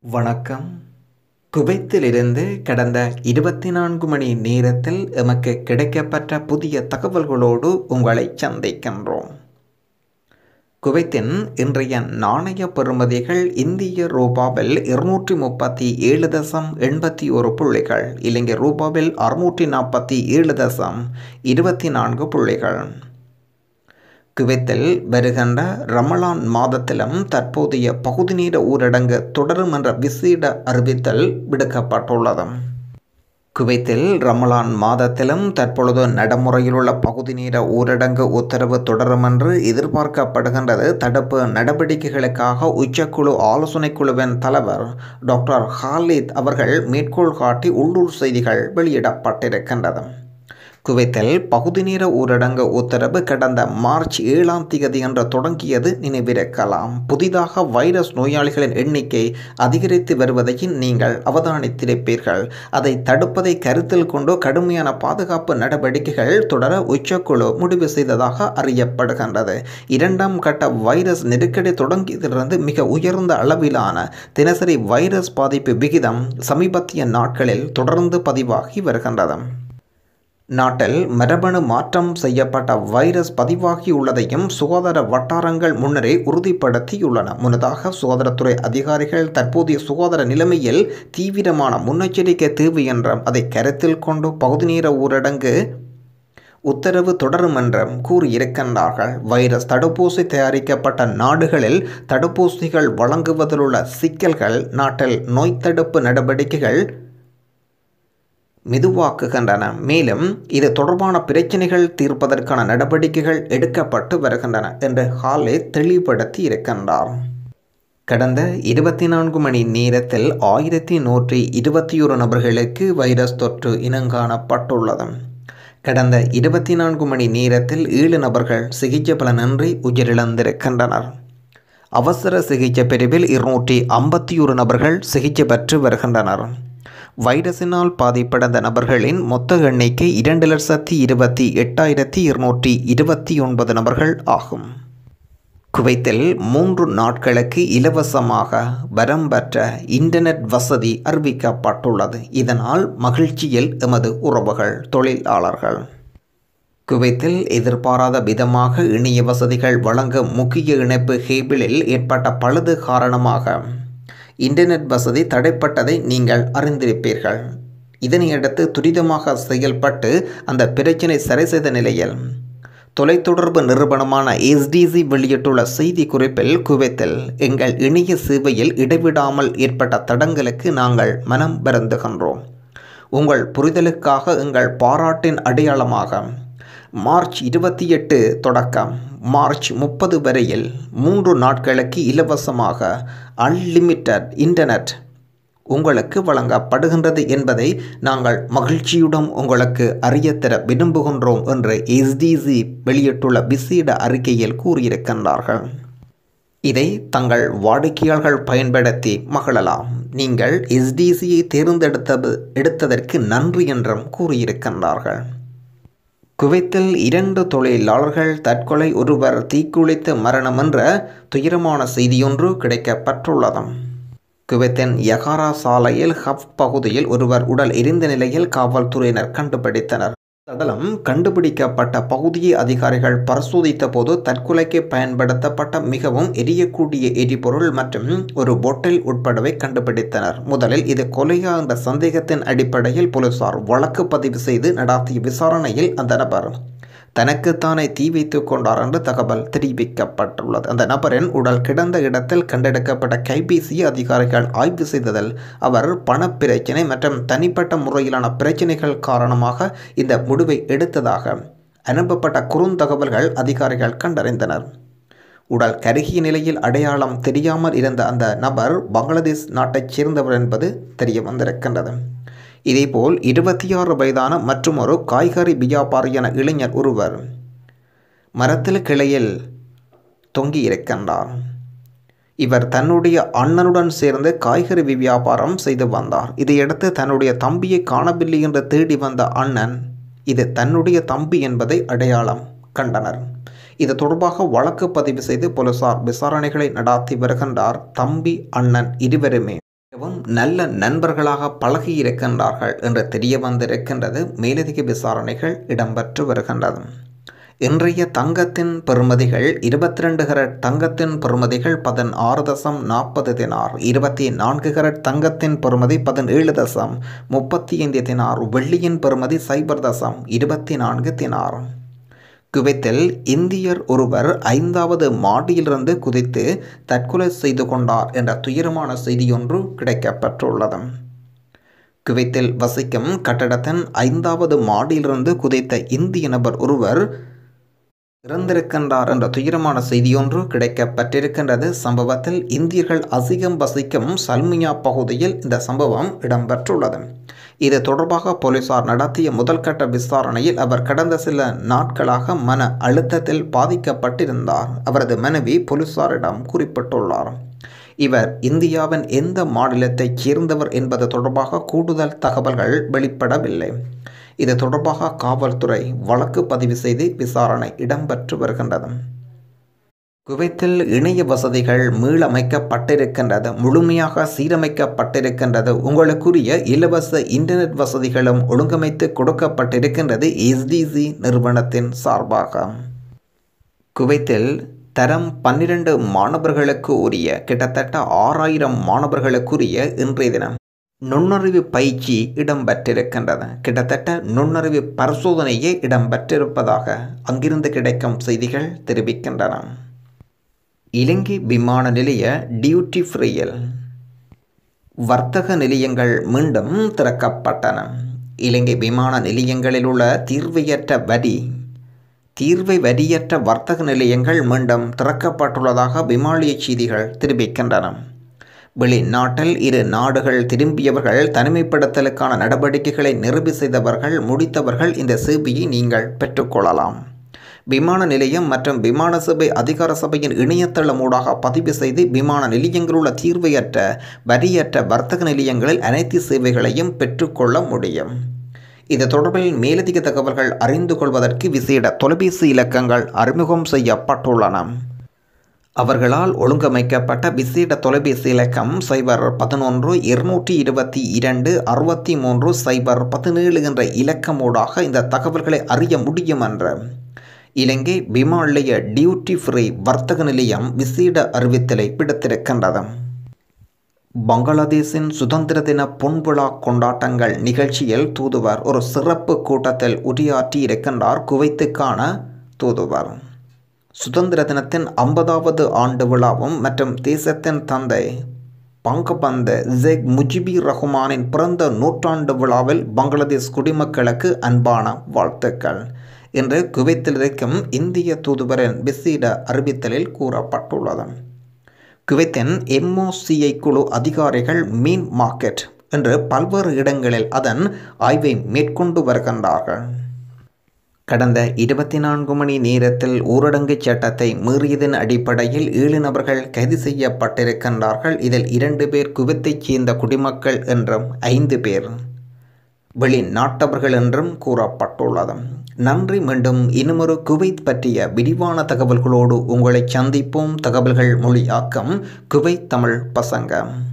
வணக்கம் குவைத்திலிருந்து கடந்த இருபத்தி நான்கு மணி நேரத்தில் எமக்கு கிடைக்கப்பெற்ற புதிய தகவல்களோடு உங்களை சந்திக்கின்றோம் குவைத்தின் இன்றைய நாணய பெறுமதிகள் இந்திய ரூபாவில் இருநூற்றி முப்பத்தி ஏழு தசம் எண்பத்தி ஒரு புள்ளிகள் இலங்கை ரூபாவில் அறுநூற்றி நாற்பத்தி ஏழு தசம் இருபத்தி நான்கு புள்ளிகள் குவைத்தில் வருகின்ற ரமலான் மாதத்திலும் தற்போதைய பகுதி நேர ஊரடங்கு தொடரும் என்ற விசேட அறிவித்தல் விடுக்கப்பட்டுள்ளது குவைத்தில் ரமலான் மாதத்திலும் தற்பொழுது நடைமுறையில் உள்ள பகுதி நேர ஊரடங்கு உத்தரவு தொடரும் என்று எதிர்பார்க்கப்படுகின்றது தடுப்பு நடவடிக்கைகளுக்காக உச்சக்குழு ஆலோசனைக் குழுவின் தலைவர் டாக்டர் ஹாலித் அவர்கள் மேற்கோள் காட்டி உள்ளூர் செய்திகள் வெளியிடப்பட்டிருக்கின்றது குவைத்தில் பகுதி நேர ஊரடங்கு உத்தரவு கடந்த மார்ச் ஏழாம் தேதி என்று தொடங்கியது நினைவிருக்கலாம் புதிதாக வைரஸ் நோயாளிகளின் எண்ணிக்கை அதிகரித்து வருவதையும் நீங்கள் அவதானித்திருப்பீர்கள் அதை தடுப்பதை கருத்தில் கொண்டு கடுமையான பாதுகாப்பு நடவடிக்கைகள் தொடர உச்சக்குழு முடிவு செய்ததாக அறியப்படுகின்றது இரண்டாம் கட்ட வைரஸ் நெருக்கடி தொடங்கியதிலிருந்து மிக உயர்ந்த அளவிலான தினசரி வைரஸ் பாதிப்பு விகிதம் சமீபத்திய நாட்களில் தொடர்ந்து பதிவாகி வருகின்றது நாட்டில் மரபணு மாற்றம் செய்யப்பட்ட வைரஸ் பதிவாகியுள்ளதையும் சுகாதார வட்டாரங்கள் முன்னரே உறுதிப்படுத்தியுள்ளன முன்னதாக சுகாதாரத்துறை அதிகாரிகள் தற்போதைய சுகாதார நிலைமையில் தீவிரமான முன்னெச்சரிக்கை தேவை என்றும் அதை கருத்தில் கொண்டு பகுதி நேர ஊரடங்கு உத்தரவு தொடரும் என்றும் கூறியிருக்கின்றார்கள் வைரஸ் தடுப்பூசி தயாரிக்கப்பட்ட நாடுகளில் தடுப்பூசிகள் வழங்குவதிலுள்ள சிக்கல்கள் நாட்டில் நோய் தடுப்பு நடவடிக்கைகள் மெதுவாக்குகின்றன மேலும் இது தொடர்பான பிரச்சனைகள் தீர்ப்பதற்கான நடவடிக்கைகள் எடுக்கப்பட்டு வருகின்றன என்று ஹாலே தெளிவுபடுத்தி இருக்கின்றார் கடந்த இருபத்தி நான்கு மணி நேரத்தில் ஆயிரத்தி நூற்றி இருபத்தி ஒரு நபர்களுக்கு வைரஸ் தொற்று இனங்காணப்பட்டுள்ளது கடந்த இருபத்தி நான்கு மணி நேரத்தில் ஏழு நபர்கள் சிகிச்சை பலனின்றி உயிரிழந்திருக்கின்றனர் அவசர சிகிச்சை பிரிவில் இருநூற்றி ஐம்பத்தி ஒரு நபர்கள் சிகிச்சை பெற்று வருகின்றனர் வைரஸினால் பாதிப்படைந்த நபர்களின் மொத்த எண்ணிக்கை இரண்டு லட்சத்தி இருபத்தி எட்டாயிரத்தி இருநூற்றி இருபத்தி ஒன்பது நபர்கள் ஆகும் குவைத்தில் மூன்று நாட்களுக்கு இலவசமாக வரம் பெற்ற இன்டர்நெட் வசதி அறிவிக்கப்பட்டுள்ளது இதனால் மகிழ்ச்சியில் எமது உறவுகள் தொழிலாளர்கள் குவைத்தில் எதிர்பாராத விதமாக இணைய வசதிகள் வழங்க முக்கிய இணைப்பு கேபிளில் ஏற்பட்ட பழுது காரணமாக இன்டர்நெட் வசதி தடைப்பட்டதை நீங்கள் அறிந்திருப்பீர்கள் இதனையடுத்து துரிதமாக செயல்பட்டு அந்த பிரச்சினை சரி செய்த நிலையில் தொலைத்தொடர்பு நிறுவனமான எஸ்டிசி வெளியிட்டுள்ள செய்தி குறிப்பில் குவைத்தில் எங்கள் இணைய சேவையில் இடைவிடாமல் ஏற்பட்ட தடங்களுக்கு நாங்கள் மனம் வருந்துகின்றோம் உங்கள் புரிதலுக்காக எங்கள் பாராட்டின் அடையாளமாக மார்ச் இருபத்தி எட்டு தொடக்கம் மார்ச் முப்பது வரையில் மூன்று நாட்களுக்கு இலவசமாக அன்லிமிட்டட் இன்டர்நெட் உங்களுக்கு வழங்கப்படுகின்றது என்பதை நாங்கள் மகிழ்ச்சியுடன் உங்களுக்கு அறியத்தர விரும்புகின்றோம் என்று எஸ்டிசி வெளியிட்டுள்ள விசேட அறிக்கையில் கூறியிருக்கின்றார்கள் இதை தங்கள் வாடிக்கையாளர்கள் பயன்படுத்தி மகிழலாம் நீங்கள் எஸ்டிசியை தேர்ந்தெடுத்தது எடுத்ததற்கு நன்றி என்றும் கூறியிருக்கின்றார்கள் குவைத்தில் இரண்டு தொழிலாளர்கள் தற்கொலை ஒருவர் தீக்குளித்து மரணம் என்ற துயரமான செய்தியொன்று கிடைக்கப்பட்டுள்ளது குவைத்தின் யகாரா சாலையில் ஹப் பகுதியில் ஒருவர் உடல் எரிந்த நிலையில் காவல்துறையினர் கண்டுபிடித்தனர் சடலம் கண்டுபிடிக்கப்பட்ட பகுதியை அதிகாரிகள் பரிசோதித்த போது தற்கொலைக்கு பயன்படுத்தப்பட்ட மிகவும் எரியக்கூடிய எரிபொருள் மற்றும் ஒரு பொட்டில் உட்படவை கண்டுபிடித்தனர் முதலில் இது கொலையா என்ற சந்தேகத்தின் அடிப்படையில் போலீசார் வழக்கு பதிவு செய்து நடாத்திய விசாரணையில் அந்த நபர் தனக்குத்தானே தீ வைத்து கொண்டார் என்று தகவல் தெரிவிக்கப்பட்டுள்ளது அந்த நபரின் உடல் கிடந்த இடத்தில் கண்டெடுக்கப்பட்ட கைபேசி அதிகாரிகள் ஆய்வு செய்ததில் அவர் பணப்பிரச்சனை மற்றும் தனிப்பட்ட முறையிலான பிரச்சனைகள் காரணமாக இந்த முடிவை எடுத்ததாக அனுப்பப்பட்ட குறுந்தகவல்கள் அதிகாரிகள் கண்டறிந்தனர் உடல் கருகிய நிலையில் அடையாளம் தெரியாமல் இருந்த அந்த நபர் பங்களாதேஷ் நாட்டைச் சேர்ந்தவர் என்பது தெரிய வந்திருக்கின்றது இதேபோல் இருபத்தி ஆறு வயதான மற்றும் ஒரு காய்கறி வியாபாரியான இளைஞர் ஒருவர் மரத்தில் கிளையில் தொங்கியிருக்கின்றார் இவர் தன்னுடைய அண்ணனுடன் சேர்ந்து காய்கறி வியாபாரம் செய்து வந்தார் இதையடுத்து தன்னுடைய தம்பியை காணவில்லை என்று தேடி வந்த அண்ணன் இது தன்னுடைய தம்பி என்பதை அடையாளம் கண்டனர் இது தொடர்பாக வழக்கு பதிவு செய்து போலீசார் விசாரணைகளை நடாத்தி வருகின்றார் தம்பி அண்ணன் இருவருமே மிகவும் நல்ல நண்பர்களாக பழகியிருக்கின்றார்கள் என்று தெரிய வந்திருக்கின்றது மேலதிக விசாரணைகள் இடம்பெற்று வருகின்றது இன்றைய தங்கத்தின் பெறுமதிகள் இருபத்தி ரெண்டு கரட் தங்கத்தின் பெறுமதிகள் பதினாறு தசம் நாற்பது தினார் இருபத்தி நான்கு கரட் தங்கத்தின் பெறுமதி பதினேழு தசம் முப்பத்தி ஐந்து தினார் வெள்ளியின் பெறுமதி சைபர் தசம் இருபத்தி நான்கு தினார் குவைத்தில் இந்தியர் ஒருவர் ஐந்தாவது மாடியிலிருந்து குதித்து தற்கொலை செய்து கொண்டார் என்ற துயரமான செய்தியொன்று கிடைக்கப்பெற்றுள்ளது குவைத்தில் வசிக்கும் கட்டடத்தின் ஐந்தாவது மாடியிலிருந்து குதித்த இந்திய நபர் ஒருவர் இறந்திருக்கின்றார் என்ற துயரமான செய்தியொன்று கிடைக்கப்பட்டிருக்கின்றது சம்பவத்தில் இந்தியர்கள் அதிகம் வசிக்கும் சல்மியா பகுதியில் இந்த சம்பவம் இடம்பெற்றுள்ளது இது தொடர்பாக போலீசார் நடத்திய முதல்கட்ட விசாரணையில் அவர் கடந்த சில நாட்களாக மன அழுத்தத்தில் பாதிக்கப்பட்டிருந்தார் அவரது மனைவி போலீசாரிடம் குறிப்பிட்டுள்ளார் இவர் இந்தியாவின் எந்த மாநிலத்தைச் சேர்ந்தவர் என்பது தொடர்பாக கூடுதல் தகவல்கள் வெளிப்படவில்லை இது தொடர்பாக காவல்துறை வழக்கு பதிவு செய்து விசாரணை இடம்பெற்று வருகின்றது குவைத்தில் இணைய வசதிகள் மீளமைக்கப்பட்டிருக்கின்றது முழுமையாக சீரமைக்கப்பட்டிருக்கின்றது உங்களுக்குரிய இலவச இன்டர்நெட் வசதிகளும் ஒழுங்கமைத்து கொடுக்கப்பட்டிருக்கின்றது எஸ்டிசி நிறுவனத்தின் சார்பாக குவைத்தில் தரம் பன்னிரண்டு மாணவர்களுக்கு உரிய கிட்டத்தட்ட ஆறாயிரம் மாணவர்களுக்குரிய இன்றைய தினம் நுண்ணறிவு பயிற்சி இடம்பெற்றிருக்கின்றது கிட்டத்தட்ட நுண்ணறிவு பரிசோதனையே இடம்பெற்றிருப்பதாக அங்கிருந்து கிடைக்கும் செய்திகள் தெரிவிக்கின்றன இலங்கை விமான நிலைய டியூட்டி ஃப்ரீயில் வர்த்தக நிலையங்கள் மீண்டும் திறக்கப்பட்டன இலங்கை விமான நிலையங்களில் உள்ள தீர்வையற்ற வரி தீர்வை வரியற்ற வர்த்தக நிலையங்கள் மீண்டும் திறக்கப்பட்டுள்ளதாக விமானிய செய்திகள் தெரிவிக்கின்றன வெளிநாட்டில் இரு நாடுகள் திரும்பியவர்கள் தனிமைப்படுத்தலுக்கான நடவடிக்கைகளை நிறைவு செய்தவர்கள் முடித்தவர்கள் இந்த சேவையை நீங்கள் பெற்றுக்கொள்ளலாம் விமான நிலையம் மற்றும் விமான சபை அதிகார சபையின் இணையதளம் ஊடாக பதிவு செய்து விமான நிலையங்களில் உள்ள தீர்வையற்ற வரியற்ற வர்த்தக நிலையங்களில் அனைத்து சேவைகளையும் பெற்றுக்கொள்ள முடியும் இது தொடர்பில் மேலதிக தகவல்கள் அறிந்து கொள்வதற்கு விசேட தொலைபேசி இலக்கங்கள் அறிமுகம் செய்யப்பட்டுள்ளன அவர்களால் ஒழுங்கமைக்கப்பட்ட விசேட தொலைபேசி இலக்கம் சைபர் பதினொன்று இருநூற்றி இருபத்தி இரண்டு அறுபத்தி மூன்று சைபர் பதினேழு என்ற இலக்கமூடாக இந்த தகவல்களை அறிய முடியும் என்ற இலங்கை விமான நிலைய டியூட்டி ஃப்ரீ வர்த்தக நிலையம் விசேட அறிவித்தலை விடுத்திருக்கின்றது பங்களாதேஷின் சுதந்திர தின பொன்விழா கொண்டாட்டங்கள் நிகழ்ச்சியில் தூதுவர் ஒரு சிறப்பு கூட்டத்தில் உரையாற்றி இருக்கின்றார் குவைத்துக்கான தூதுவர் சுதந்திர தினத்தின் ஐம்பதாவது ஆண்டு விழாவும் மற்றும் தேசத்தின் தந்தை பங்கபந்த ஜெக் முஜிபுர் ரஹ்மானின் பிறந்த நூற்றாண்டு விழாவில் பங்களாதேஷ் குடிமக்களுக்கு அன்பான வாழ்த்துக்கள் என்று குவைத்தில் இருக்கும் இந்திய தூதுவரின் விசேட அறிவித்தலில் கூறப்பட்டுள்ளது குவைத்தின் எம்ஓசிஐ குழு அதிகாரிகள் மீன் மார்க்கெட் என்று பல்வேறு இடங்களில் அதன் ஆய்வை மேற்கொண்டு வருகின்றார்கள் கடந்த இருபத்தி நான்கு மணி நேரத்தில் ஊரடங்கு சட்டத்தை மீறியதன் அடிப்படையில் ஏழு நபர்கள் கைது செய்யப்பட்டிருக்கின்றார்கள் இதில் இரண்டு பேர் குவைத்தைச் சேர்ந்த குடிமக்கள் என்றும் ஐந்து பேர் வெளிநாட்டவர்கள் என்றும் கூறப்பட்டுள்ளது நன்றி மீண்டும் இன்னுமொரு குவைத் பற்றிய விரிவான தகவல்களோடு உங்களை சந்திப்போம் தகவல்கள் மொழியாக்கம் குவைத் தமிழ் பசங்க